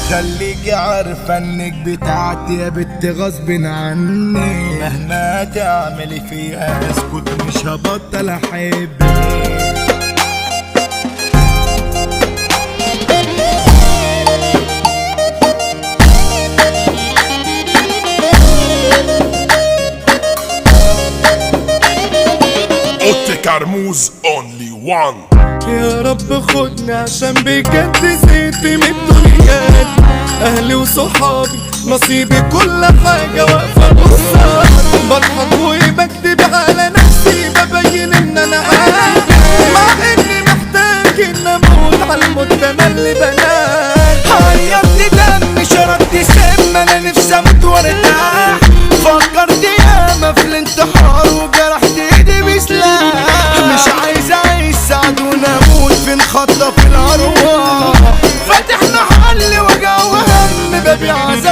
خليكي عارفة انك بتاعتي يا بنت غصب عني مهما تعملي فيها اسكت مش هبطل احبك اوتي كرموز اونلي وان يا رب خدني عشان بجد زهقت من الدنيا دي. اهلي وصحابي نصيبي كل حاجة واقفة قصاد بضحك وبكدب على نفسي ببين ان انا عادي مع اني محتاج ان اموت على الموت ده اللي بنات عيطت دم شربت سم انا نفسي اموت وارتاح فكرت ياما في الانتحار وجرحت ايدي بسلاح مش عايز اعيش سعد ونموت في نخطف الارواح فتحنا حل وجع وهم ببيع عذاب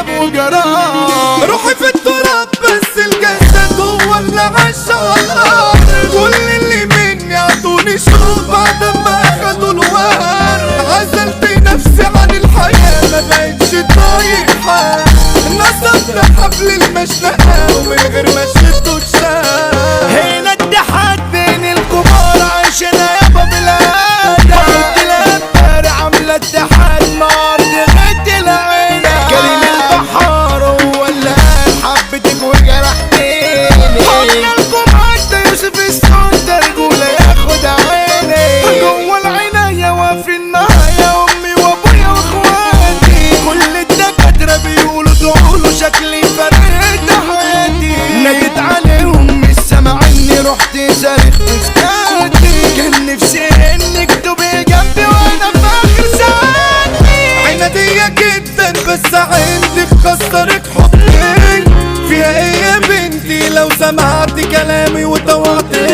وجراح روحي في التراب بس الجسد هو اللي عالشهر كل اللي مني عطوني شوق بعد ما اخدوا الوهر عزلت نفسي عن الحياة ما بقتش طايق حال نصبت حبل المشنقة ومن غير ما شدوا اتشال هنا اتحاد بين الكبار عايشنا يابا بالعادة قلت الأبار عاملة اتحاد مع أرض غد العيلة كريم البحار هو اللي قال حبتك وجرحتني قلنا لكم حتى يوسف السود ده رجولة ياخد عيني جوه العناية وفي النهاية أمي وأبويا وإخواتي كل الدكاترة بيقولوا دعوله شكلي فرقت حياتي ناديت عليهم مش سامعيني رحت صارخت سكاتي كان نفسي انك تبقي جنبي وانا في اخر ساعاتي عنادية جدا بس عندك خسرك حبي فيها ايه يا بنتي لو سمعتي كلامي وطوعتي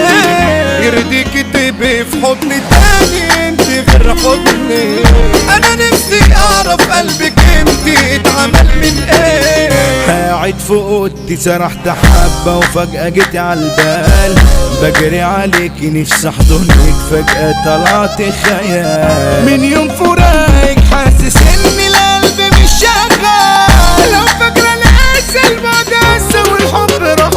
يرضيكي تبقي في حضن تاني انت غير حضني انا نفسي اعرف قلبك انت اتعمل من ايه قاعد في اوضتي سرحت حبة وفجأة جيتي على البال بجري عليكي نفسي احضنك فجأة طلعت خيال من يوم فراقك حاسس ان القلب مش شغال لو فاكرة القاسى المقدسة والحب راح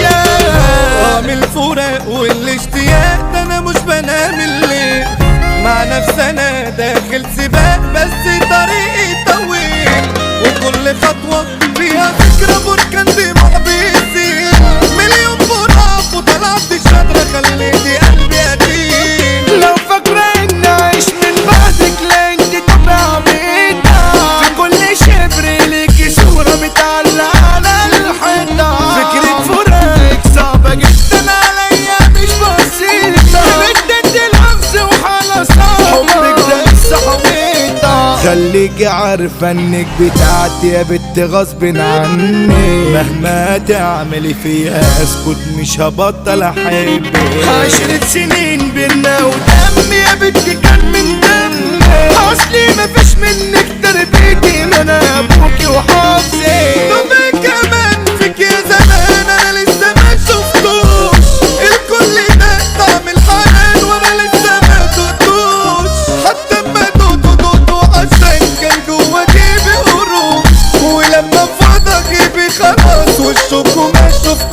واتشال من الفراق والاشتياق ده انا مش بنام الليل مع نفسي انا داخل سباق بس طريقي طويل وكل خطوة فيها فكرة بركان دموع بيزيد مليون براق وطلعت شاطرة خليتي قلبي قتيل لو فاكرة اني عايش من بعدك لا انت تبقى عبيطة في كل شبر ليكي صورة متعلقة على الحيطة فكرة فراقك صعبة جدا عليا مش بسيطة بدت لفظ وحالة صعبة حبك ده الصحويطة خليكي عارفة انك بتاعتي يا بنت غصب عني مهما تعملي فيها اسكت مش هبطل احبك عشرة سنين بينا ودم يا بنتي كان من دم اصلي مفيش منك تربيتي ما انا ابوكي وحافظي طب كمان فيك يا زمان انا لسه ما شفتوش الكل ده طعم الحنان وانا لسه ما دقتوش حتى ما دوتو دوتو عشان كان جوا جيبي قروش ولما فضى جيبي خلاص وشكوا ما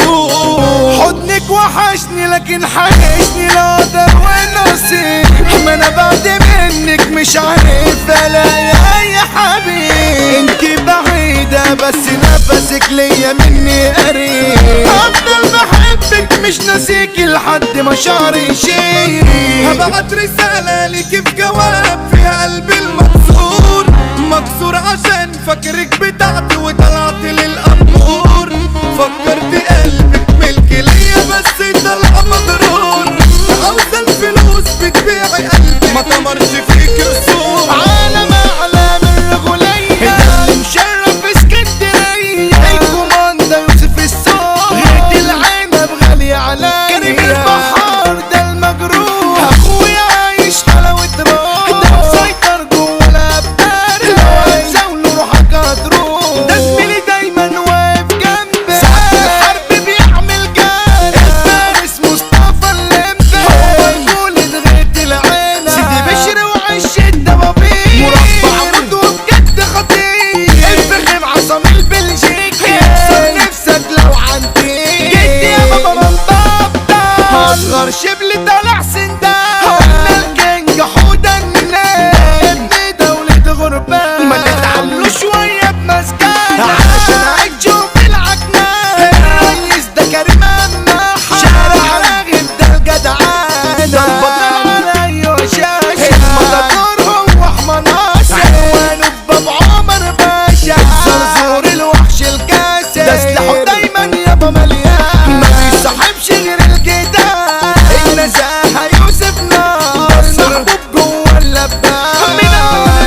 شفتوش حضنك وحشني لكن حيشني لا اقدر ونصيب ما انا بعد منك مش عارف الاقي اي حبيب انتي بعيدة بس نفسك ليا مني قريب افضل بحبك مش ناسيكي لحد ما شعري يشيل هبعت رسالة ليكي في جواب فيها قلبي المكسور مكسور عشان فاكرك بتاعتي وطلعت للأمور فكرت قلبك ملك ليا بس طلع مضرور عاوزة الفلوس بتبيعي قلبي ما تمرش فيك قصور عالم أعلى من الغلية اللي مشرف اسكندرية الكوماندا يوسف الصوت غيرت العنب غالية عليا كريم البحار ده المجروح اخويا عايش حلاوة روح ده مسيطر جوه الابدان لو هتزاوله روحك هتروح ده زميلي دايما واقف جنبي ساعة الحرب بيعمل جد الفارس مصطفى اللمبي هو الجولد غيرت العنب سيدي بشر وعش الدبابير مربع برضه بجد خطير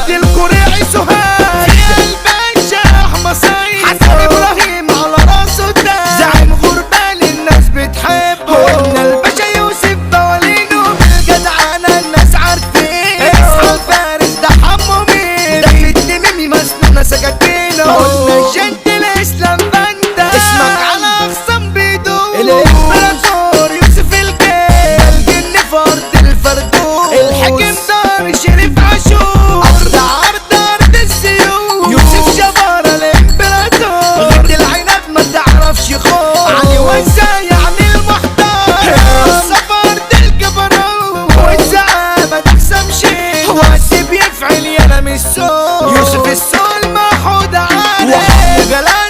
خالد الكوريعي سهاد في الباشا مصايب حسن ابراهيم على راسه تاج زعيم غربان الناس بتحبه قلنا الباشا يوسف بوالينه بالجدعنة الناس عارفين اصحى الفارس ده حمو مين ده في الدميمي مسنونة سكاكينه قلنا الجنت الاسلام باندا اسمك على اخصام بيدو الامبراطور يوسف الجيل الجن فرد الفردوس الحكم دار شريف عاشور ارض عرض ارض السيوف يوسف جبار الامبراطور غد العنب ما تعرفش خوف علي وزع يعني المحتار السفر دي الجبروت والزعامة تحسم شيء وقت بيفعل يا مش سوق يوسف السول محود عالي وحب جلال